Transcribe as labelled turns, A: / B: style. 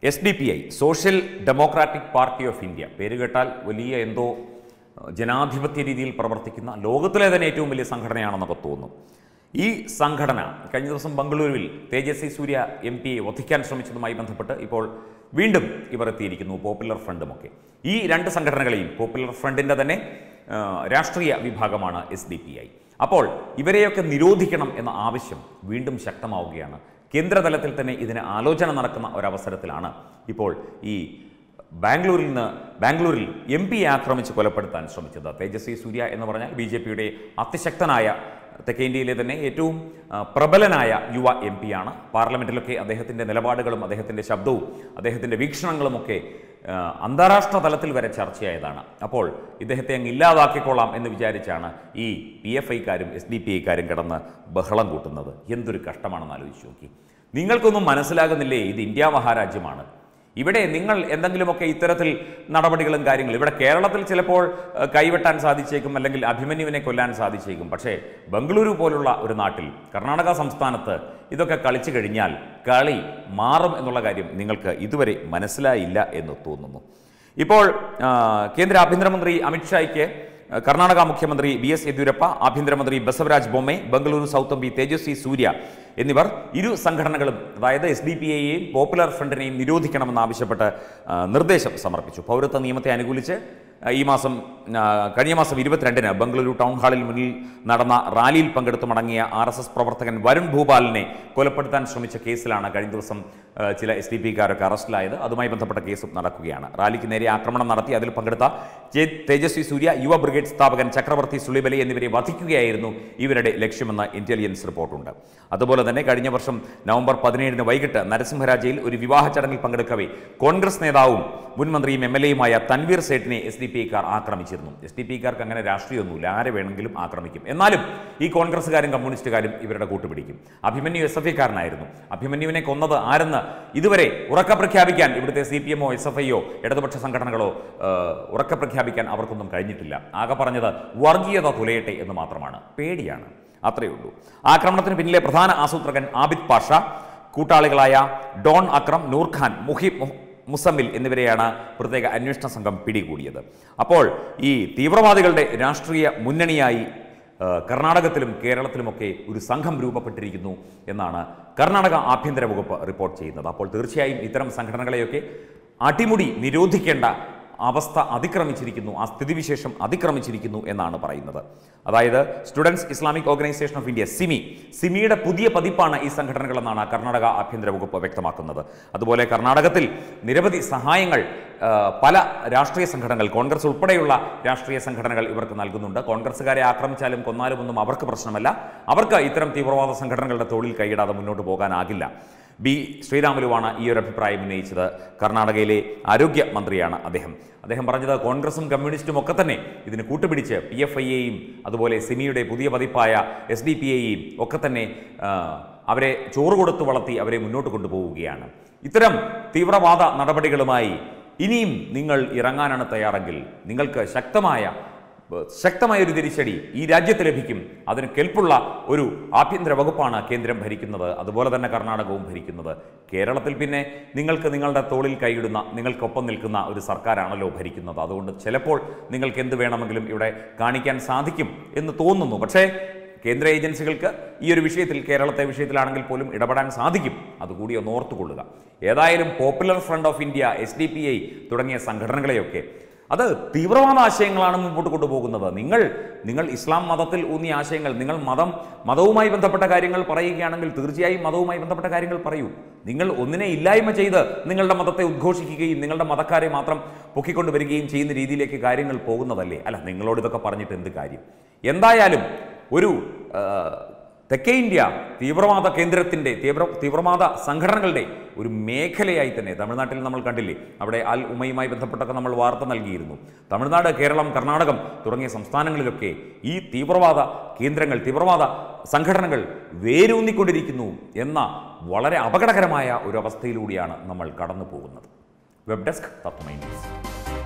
A: S D P I social democratic party of India പേര് കേട്ടാൽ വലിയ എന്തോ ഏഹ്, ജനാധിപത്യ രീതിയിൽ പ്രവർത്തിക്കുന്ന ലോകത്തിലെ തന്നെ ഏറ്റവും വലിയ സംഘടനയാണെന്നൊക്കെ തോന്നും ഈ സംഘടന കഴിഞ്ഞ ദിവസം ബംഗളൂരുവിൽ തേജസ്വി സൂര്യ എം പിയെ വധിക്കാൻ ശ്രമിച്ചതുമായി ബന്ധപ്പെട്ട് ഇപ്പോൾ വീണ്ടും ഇവർ എത്തിയിരിക്കുന്നു പോപ്പുലർ ഫ്രണ്ടുമൊക്കെ ഈ രണ്ട് സംഘടനകളെയും പോപ്പുലർ ഫ്രണ്ടിൻ്റെ തന്നെ ആ, രാഷ്ട്രീയ വിഭാഗമാണ് എസ് ഡി പി ഐ അപ്പോൾ ഇവരെയൊക്കെ നിരോധിക്കണം എന്ന ആവശ്യം വീണ്ടും ശക്തമാവുകയാണ് കേന്ദ്രതലത്തിൽ തന്നെ ഇതിന് ആലോചന നടക്കുന്ന ഒരവസരത്തിലാണ് ഇപ്പോൾ ഈ ബാംഗ്ലൂരിൽ നിന്ന് ബാംഗ്ലൂരിൽ എം പിയെ ആക്രമിച്ച് കൊലപ്പെടുത്താൻ ശ്രമിച്ചത് തേജസ്വി സൂര്യ എന്ന് പറഞ്ഞാൽ ബി ജെ പിയുടെ അതിശക്തനായ തെക്കേ ഇന്ത്യയിലെ തന്നെ ഏറ്റവും ആ, പ്രബലനായ യുവ എം പിയാണ് പാർലമെൻറ്റിലൊക്കെ അദ്ദേഹത്തിൻ്റെ നിലപാടുകളും അദ്ദേഹത്തിൻ്റെ ശബ്ദവും അദ്ദേഹത്തിൻ്റെ വീക്ഷണങ്ങളുമൊക്കെ ആ, അന്താരാഷ്ട്ര തലത്തിൽ വരെ ചർച്ചയായതാണ് അപ്പോൾ ഇദ്ദേഹത്തെ അങ്ങ് ഇല്ലാതാക്കിക്കൊള്ളാം എന്ന് വിചാരിച്ചാണ് ഈ പി എഫ് ഐക്കാരും എസ് ഡി പി ഐക്കാരും കിടന്ന് ബഹളം കൂട്ടുന്നത് എന്തൊരു കഷ്ടമാണെന്ന് ആലോചിച്ച് നോക്കി നിങ്ങൾക്കൊന്നും മനസ്സിലാകുന്നില്ലേ ഇത് ഇന്ത്യ മഹാരാജ്യമാണ് ഇവിടെ നിങ്ങൾ എന്തെങ്കിലുമൊക്കെ ഇത്തരത്തിൽ നടപടികളും കാര്യങ്ങളും ഇവിടെ കേരളത്തിൽ ചിലപ്പോൾ ഏഹ്, കൈവെട്ടാൻ സാധിച്ചേക്കും അല്ലെങ്കിൽ അഭിമന്യുവിനെ കൊല്ലാൻ സാധിച്ചേക്കും പക്ഷേ ബംഗളൂരു പോലുള്ള ഒരു നാട്ടിൽ കർണാടക സംസ്ഥാനത്ത് ഇതൊക്കെ കളിച്ചു കഴിഞ്ഞാൽ കളി മാറും എന്നുള്ള കാര്യം നിങ്ങൾക്ക് ഇതുവരെ മനസ്സിലായില്ല എന്ന് തോന്നുന്നു ഇപ്പോൾ ആ, കേന്ദ്ര ആഭ്യന്തരമന്ത്രി അമിത്ഷായ്ക്ക് കർണാടക മുഖ്യമന്ത്രി ബി എസ് യെദ്യൂരപ്പ ആഭ്യന്തരമന്ത്രി Basavaraj Bommai Bengaluru south M P Tejasvi Surya എന്നിവർ ഇരു സംഘടനകളും അതായത് എസ് ഡി പി ഐയെയും പോപ്പുലർ ഫ്രണ്ടിനെയും നിരോധിക്കണമെന്നാവശ്യപ്പെട്ട് ആ, നിർദ്ദേശം സമർപ്പിച്ചു പൗരത്വ നിയമത്തെ അനുകൂലിച്ച് ആ, ഈ മാസം ആ, കഴിഞ്ഞ മാസം ഇരുപത്തിരണ്ടിന് ബംഗളൂരു ടൗൺ ഹാളിൽ മുന്നിൽ നടന്ന റാലിയിൽ പങ്കെടുത്ത് മടങ്ങിയ ആർ എസ് എസ് പ്രവർത്തകൻ വരുൺ ഭൂപാലിനെ കൊലപ്പെടുത്താൻ ശ്രമിച്ച കേസിലാണ് കഴിഞ്ഞ ദിവസം ആ, ചില എസ് ഡി പിക്കാരൊക്കെ അറസ്റ്റിലായത് അതുമായി ബന്ധപ്പെട്ട കേസും നടക്കുകയാണ് റാലിക്ക് നേരെ ആക്രമണം നടത്തി അതിൽ പങ്കെടുത്ത ജെ തേജസ്വി സൂര്യ യുവ ബ്രിഗേഡ് സ്ഥാപകൻ ചക്രവർത്തി സുളിബലി എന്നിവരെ വധിക്കുകയായിരുന്നു ഇവരുടെ ലക്ഷ്യമെന്ന് ഇന്റലിജൻസ് റിപ്പോർട്ടുണ്ട് അതുപോലെ തന്നെ കഴിഞ്ഞ വർഷം നവംബർ പതിനേഴിന് വൈകിട്ട് നരസിംഹരാജയിൽ ഒരു വിവാഹ ചടങ്ങിൽ പങ്കെടുക്കവേ കോൺഗ്രസ് നേതാവും മുൻ മന്ത്രിയും എം എൽ എയുമായ തൻവീർ സേഠിനെ എസ് ഡി പി ഐക്കാർ ആക്രമിച്ചിരുന്നു എസ് ഡി പി ഐക്കാർക്ക് അങ്ങനെ രാഷ്ട്രീയമൊന്നുമില്ല ആരെ വേണമെങ്കിലും ആക്രമിക്കും എന്നാലും ഈ കോൺഗ്രസ്സുകാരും കമ്മ്യൂണിസ്റ്റുകാരും ഇവരുടെ കൂട്ടുപിടിക്കും അഭിമന്യു എസ് എഫ് ഐക്കാരനായിരുന്നു അഭിമന്യുവിനെ കൊന്നത് ആരെന്ന് ഇതുവരെ ഉറക്ക പ്രഖ്യാപിക്കാൻ ഇവിടുത്തെ സി പി എമ്മോ എസ് എഫ് ഐയോ ഇടതുപക്ഷ സംഘടനകളോ ഏഹ്, ഉറക്ക പ്രഖ്യാപിക്കാൻ അവർക്കൊന്നും കഴിഞ്ഞിട്ടില്ല ആകെ പറഞ്ഞത് വർഗീയത തുലയട്ടെ എന്ന് മാത്രമാണ് പേടിയാണ് അത്രയേ ഉള്ളൂ ആക്രമണത്തിന് പിന്നിലെ പ്രധാന ആസൂത്രകൻ ആബിദ് പാഷ കൂട്ടാളികളായ ഡോൺ അക്രം നൂർഖാൻ മുഹിബ് മു- മുസമ്മിൽ എന്നിവരെയാണ് പ്രത്യേക അന്വേഷണ സംഘം പിടികൂടിയത് അപ്പോൾ ഈ തീവ്രവാദികളുടെ രാഷ്ട്രീയ മുന്നണിയായി ആ, കർണാടകത്തിലും കേരളത്തിലുമൊക്കെ ഒരു സംഘം രൂപപ്പെട്ടിരിക്കുന്നു എന്നാണ് കർണാടക ആഭ്യന്തര വകുപ്പ് റിപ്പോർട്ട് ചെയ്യുന്നത് അപ്പോൾ തീർച്ചയായും ഇത്തരം സംഘടനകളെയൊക്കെ അടിമുടി നിരോധിക്കേണ്ട അവസ്ഥ അതിക്രമിച്ചിരിക്കുന്നു ആ സ്ഥിതിവിശേഷം അതിക്രമിച്ചിരിക്കുന്നു എന്നാണ് പറയുന്നത് അതായത് students islamic organisation of India SIMI സിമിയുടെ പുതിയ പതിപ്പാണ് ഈ സംഘടനകളെന്നാണ് കർണാടക ആഭ്യന്തര വകുപ്പ് വ്യക്തമാക്കുന്നത് അതുപോലെ കർണാടകത്തിൽ നിരവധി സഹായങ്ങൾ ആ, പല രാഷ്ട്രീയ സംഘടനകൾ കോൺഗ്രസ് ഉൾപ്പെടെയുള്ള രാഷ്ട്രീയ സംഘടനകൾ ഇവർക്ക് നൽകുന്നുണ്ട് കോൺഗ്രസ്സുകാരെ ആക്രമിച്ചാലും കൊന്നാലും ഒന്നും അവർക്ക് പ്രശ്നമല്ല അവർക്ക് ഇത്തരം തീവ്രവാദ സംഘടനകളുടെ തോളിൽ കൈയിടാതെ മുന്നോട്ട് പോകാനാകില്ല ബി ശ്രീരാമുലുവാണ് ഈ ഒരു അഭിപ്രായം ഉന്നയിച്ചത് കർണാടകയിലെ ആരോഗ്യ മന്ത്രിയാണ് അദ്ദേഹം അദ്ദേഹം പറഞ്ഞത് കോൺഗ്രസും കമ്മ്യൂണിസ്റ്റും ഒക്കെ തന്നെ ഇതിന് കൂട്ടുപിടിച്ച് പി എഫ് ഐയെയും അതുപോലെ സിമിയുടെ പുതിയ പതിപ്പായ എസ് ഡി പി ഐയെയും ഒക്കെ തന്നെ ആ, അവരെ ചോറ് കൊടുത്ത് വളർത്തി അവരെ മുന്നോട്ട് കൊണ്ടുപോവുകയാണ് ഇത്തരം തീവ്രവാദ നടപടികളുമായി ഇനിയും നിങ്ങൾ ഇറങ്ങാനാണ് തയ്യാറെങ്കിൽ നിങ്ങൾക്ക് ശക്തമായ ശക്തമായ ഒരു തിരിച്ചടി ഈ രാജ്യത്ത് ലഭിക്കും അതിന് കെൽപ്പുള്ള ഒരു ആഭ്യന്തര വകുപ്പാണ് കേന്ദ്രം ഭരിക്കുന്നത് അതുപോലെ തന്നെ കർണാടകവും ഭരിക്കുന്നത് കേരളത്തിൽ പിന്നെ നിങ്ങൾക്ക് നിങ്ങളുടെ തോളിൽ കൈയിടുന്ന നിങ്ങൾക്കൊപ്പം നിൽക്കുന്ന ഒരു സർക്കാരാണല്ലോ ഭരിക്കുന്നത് അതുകൊണ്ട് ചിലപ്പോൾ നിങ്ങൾക്ക് എന്ത് വേണമെങ്കിലും ഇവിടെ കാണിക്കാൻ സാധിക്കും എന്ന് തോന്നുന്നു പക്ഷേ കേന്ദ്ര ഏജൻസികൾക്ക് ഈ ഒരു വിഷയത്തിൽ കേരളത്തെ വിഷയത്തിലാണെങ്കിൽ പോലും ഇടപെടാൻ സാധിക്കും അതുകൂടി ഒന്ന് ഓർത്തുകൊള്ളുക ഏതായാലും popular front of India S D P I തുടങ്ങിയ സംഘടനകളെയൊക്കെ അത് തീവ്രവാദ ആശയങ്ങളാണ് മുമ്പോട്ട് കൊണ്ടുപോകുന്നത് നിങ്ങൾ നിങ്ങൾ ഇസ്ലാം മതത്തിൽ ഊന്നിയ ആശയങ്ങൾ നിങ്ങൾ മതം മതവുമായി ബന്ധപ്പെട്ട കാര്യങ്ങൾ പറയുകയാണെങ്കിൽ തീർച്ചയായും മതവുമായി ബന്ധപ്പെട്ട കാര്യങ്ങൾ പറയൂ നിങ്ങൾ ഒന്നിനെ ഇല്ലായ്മ ചെയ്ത് നിങ്ങളുടെ മതത്തെ ഉദ്ഘോഷിക്കുകയും നിങ്ങളുടെ മതക്കാരെ മാത്രം പൊക്കിക്കൊണ്ട് വരികയും ചെയ്യുന്ന രീതിയിലേക്ക് കാര്യങ്ങൾ പോകുന്നതല്ലേ അല്ല നിങ്ങളോട് ഇതൊക്കെ പറഞ്ഞിട്ട് എന്ത് കാര്യം എന്തായാലും ഒരു ആ, തെക്കേ ഇന്ത്യ തീവ്രവാദ കേന്ദ്രത്തിൻ്റെ തീവ്ര തീവ്രവാദ സംഘടനകളുടെ ഒരു മേഖലയായി തന്നെ തമിഴ്നാട്ടിൽ നമ്മൾ കണ്ടില്ലേ അവിടെ അൽ ഉമയുമായി ബന്ധപ്പെട്ടൊക്കെ നമ്മൾ വാർത്ത നൽകിയിരുന്നു തമിഴ്നാട് കേരളം കർണാടകം തുടങ്ങിയ സംസ്ഥാനങ്ങളിലൊക്കെ ഈ തീവ്രവാദ കേന്ദ്രങ്ങൾ തീവ്രവാദ സംഘടനകൾ വേരൂന്നിക്കൊണ്ടിരിക്കുന്നു എന്ന വളരെ അപകടകരമായ ഒരു അവസ്ഥയിലൂടെയാണ് നമ്മൾ കടന്നു പോകുന്നത് വെബ് ഡെസ്ക് തത്വമൈ ന്യൂസ്